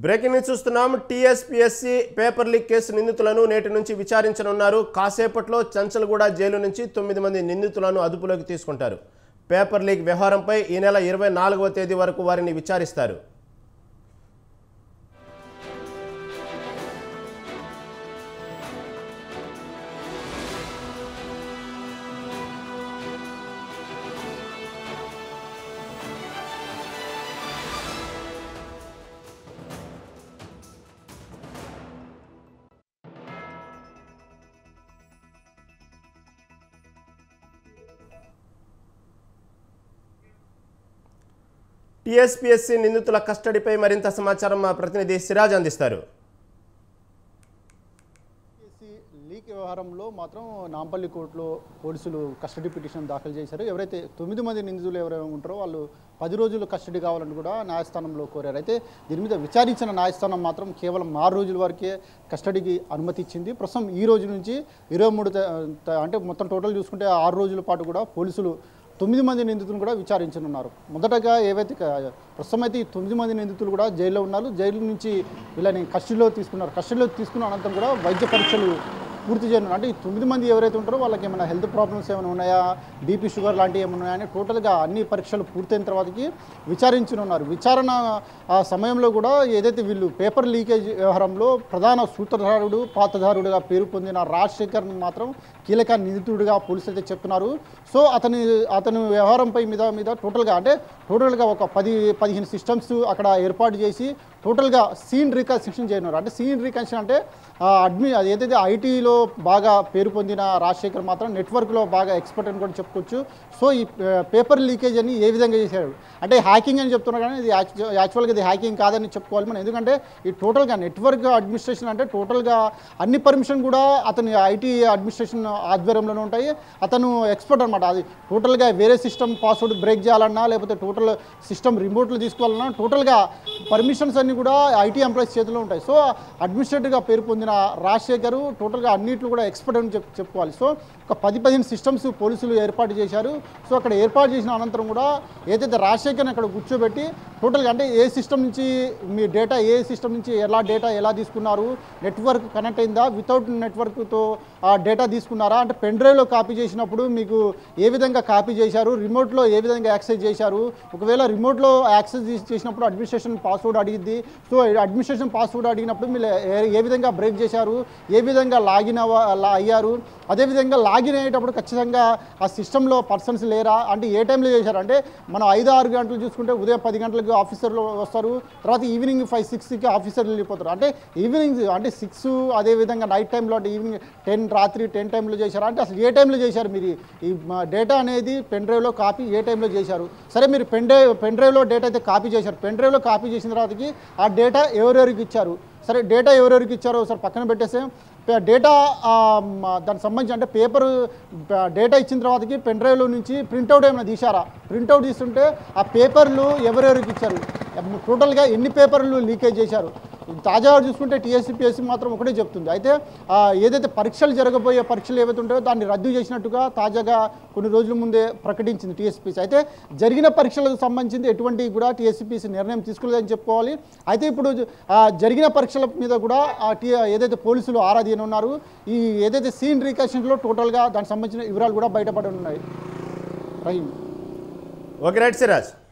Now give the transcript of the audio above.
breaking news చూస్తున్నాం TSPSC paper leak case నిందితులను నేటి నుంచి విచారించనున్నారు కాసేపట్లో చంచల్గూడ జైలు నుంచి తొమ్మిది మంది నిందితులను అదుపులోకి తీసుకుంటారు పేపర్ లీక్ వ్యవహారంపై ఈ నెల ఇరవై నాలుగవ తేదీ వరకు వారిని విచారిస్తారు టీఎస్పీఎస్సీ నిందితుల కస్టడీపై మరింత సమాచారం మా ప్రతినిధి సిరాజ్ అందిస్తారు కేసీ లీక్ వ్యవహారంలో మాత్రం నాంపల్లి కోర్టులో పోలీసులు కస్టడీ పిటిషన్ దాఖలు చేశారు ఎవరైతే తొమ్మిది మంది నిందితులు ఎవరైనా ఉంటారో వాళ్ళు పది రోజులు కస్టడీ కావాలని కూడా న్యాయస్థానంలో కోరారు అయితే దీని మీద విచారించిన న్యాయస్థానం మాత్రం కేవలం ఆరు రోజుల వరకే కస్టడీకి అనుమతి ఇచ్చింది ప్రస్తుతం ఈ రోజు నుంచి ఇరవై మూడు త- త- అంటే మొత్తం టోటల్ చూసుకుంటే ఆరు రోజుల పాటు కూడా పోలీసులు తొమ్మిది మంది నిందితులను కూడా విచారించనున్నారు మొదటగా ఏవైతే క- ప్రస్తుతం అయితే ఈ తొమ్మిది మంది నిందితులు కూడా జైల్లో ఉన్నారు జైలు నుంచి వీళ్ళని కస్టడీలో తీసుకున్నారు కస్టడీలో తీసుకున్న అనంతరం కూడా వైద్య పరీక్షలు పూర్తి చేయనున్నారు అంటే ఈ తొమ్మిది మంది ఎవరైతే ఉంటారో వాళ్ళకి ఏమైనా హెల్త్ ప్రాబ్లమ్స్ ఏమైనా ఉన్నాయా బీపీ షుగర్ లాంటివి ఏమైనా ఉన్నాయని టోటల్గా అన్ని పరీక్షలు పూర్తయిన తర్వాతకి విచారించనున్నారు విచారణ ఆ సమయంలో కూడా ఏదైతే వీళ్ళు పేపర్ లీకేజ్ వ్యవహారంలో ప్రధాన సూత్రధారుడు పాత్రధారుడుగా పేరు పొందిన రాజశేఖర్ని మాత్రం కీలక నిందితుడిగా పోలీసులు అయితే చెప్తున్నారు సో అతని అతని వ్యవహారంపై మీద మీద టోటల్గా అంటే టోటల్గా ఒక పది పదిహేను సిస్టమ్స్ అక్కడ ఏర్పాటు చేసి టోటల్గా సీన్ రీకన్స్ట్రక్షన్ చేయనున్నారు అంటే సీన్ రీకన్స్ట్రక్షన్ అంటే ఆ, అడ్మి అది ఏదైతే ఐటీలో బాగా పేరు పొందిన రాజశేఖర్ మాత్రం నెట్వర్క్లో బాగా ఎక్స్పర్ట్ అని కూడా చెప్పుకోవచ్చు సో ఈ పే- పేపర్ లీకేజ్ అని ఏ విధంగా చేశాడు అంటే హ్యాకింగ్ అని చెప్తున్నారు కానీ ఇది యాక్చు- యాక్చువల్గా ఇది హ్యాకింగ్ కాదని చెప్పుకోవాలి మనం ఎందుకంటే ఈ టోటల్గా నెట్వర్క్ అడ్మినిస్ట్రేషన్ అంటే టోటల్గా అన్ని పర్మిషన్ కూడా అతని ఐటీ అడ్మినిస్ట్రేషన్ ఆధ్వర్యంలోనే ఉంటాయి అతను ఎక్స్పర్ట్ అనమాట అది టోటల్గా వేరే సిస్టమ్ పాస్వర్డ్ బ్రేక్ చేయాలన్నా లేకపోతే టోటల్ సిస్టమ్ రిమోట్లో తీసుకోవాలన్నా టోటల్గా పర్మిషన్స్ అన్ని కూడా ఐటీ ఎంప్లాయీస్ చేతిలో ఉంటాయి సో అడ్మినిస్ట్రేటివ్గా పేరు పొందిన రాజశేఖర్ టోటల్గా అన్నింటిలో కూడా ఎక్స్పర్ట్ అని చెప్ చెప్పుకోవాలి సో ఒక పది పదిహేను సిస్టమ్స్ పోలీసులు ఏర్పాటు చేశారు సో అక్కడ ఏర్పాటు చేసిన అనంతరం కూడా ఏదైతే రాజశేఖర్ని అక్కడ కూర్చోబెట్టి టోటల్గా అంటే ఏ సిస్టమ్ నుంచి మీ డేటా ఏ సిస్టమ్ నుంచి ఎలా డేటా ఎలా తీసుకున్నారు నెట్వర్క్ కనెక్ట్ అయిందా వితౌట్ నెట్వర్క్తో ఆ డేటా తీసుకున్నారా అంటే పెన్ డ్రైవ్లో కాపీ చేసినప్పుడు మీకు ఏ విధంగా కాపీ చేశారు రిమోట్లో ఏ విధంగా యాక్సెస్ చేశారు ఒకవేళ రిమోట్లో యాక్సెస్ చేసి- చేసినప్పుడు అడ్మినిస్ట్రేషన్ పాస్వర్డ్ అడిగిద్ది సో అడ్మినిస్ట్రేషన్ పాస్వర్డ్ అడిగినప్పుడు మీరు ఏ- ఏ విధంగా బ్రేక్ చేశారు ఏ విధంగా లాగిన్ అవ్వ లా- అయ్యారు అదేవిధంగా లాగిన్ అయ్యేటప్పుడు ఖచ్చితంగా ఆ సిస్టంలో పర్సన్స్ లేరా అంటే ఏ టైంలో చేశారు అంటే మనం ఐదు ఆరు గంటలు చూసుకుంటే ఉదయం పది గంటలకు ఆఫీసర్లు వస్తారు తర్వాత ఈవినింగ్ ఫైవ్ సిక్స్కి ఆఫీసర్లు వెళ్ళిపోతారు అంటే ఈవినింగ్ అంటే సిక్స్ అదేవిధంగా నైట్ టైంలో అంటే ఈవినింగ్ టెన్ రాత్రి టెన్ టైంలో చేశారు అంటే అసలు ఏ టైంలో చేశారు మీరు ఈ డేటా అనేది పెన్ డ్రైవ్లో కాపీ ఏ టైంలో చేశారు సరే మీరు పెన్ డ్రైవ్ పెన్ డ్రైవ్లో డేటా అయితే కాపీ చేశారు పెన్ డ్రైవ్లో కాపీ చేసిన తర్వాతకి ఆ డేటా ఎవరెవరికి ఇచ్చారు సరే డేటా ఎవరెవరికి ఇచ్చారో ఒకసారి పక్కన పెట్టేస్తే పే- డేటా ఆ, మ, దానికి సంబంధించి అంటే పేపర్ ప- డేటా ఇచ్చిన తర్వాతకి పెన్ డ్రైవ్లో నుంచి ప్రింట్అవుట్ ఏమైనా తీశారా ప్రింట్అవుట్ తీస్తుంటే ఆ పేపర్లు ఎవరెవరికి ఇచ్చారు టోటల్గా ఎన్ని పేపర్లు లీకేజ్ చేశారు తాజాగా చూసుకుంటే టీఎస్సీపీఎస్సీ మాత్రం ఒకటే చెప్తుంది అయితే ఆ, ఏదైతే పరీక్షలు జరగబోయే పరీక్షలు ఏవైతే ఉంటాయో దాన్ని రద్దు చేసినట్టుగా తాజాగా కొన్ని రోజుల ముందే ప్రకటించింది టీఎస్పీసీ అయితే జరిగిన పరీక్షలకు సంబంధించి ఎటువంటి కూడా టీఎస్పీసీ నిర్ణయం తీసుకోలేదని చెప్పుకోవాలి అయితే ఇప్పుడు ఆ, జరిగిన పరీక్షల మీద కూడా ఆ టీ ఏదైతే పోలీసులు ఆరా తీయనున్నారు ఈ ఏదైతే సీన్ రీకన్స్ట్రక్షన్లో టోటల్గా దానికి సంబంధించిన వివరాలు కూడా బయటపడి ఉన్నాయి రహీం ఓకే రైట్ సిరాజ్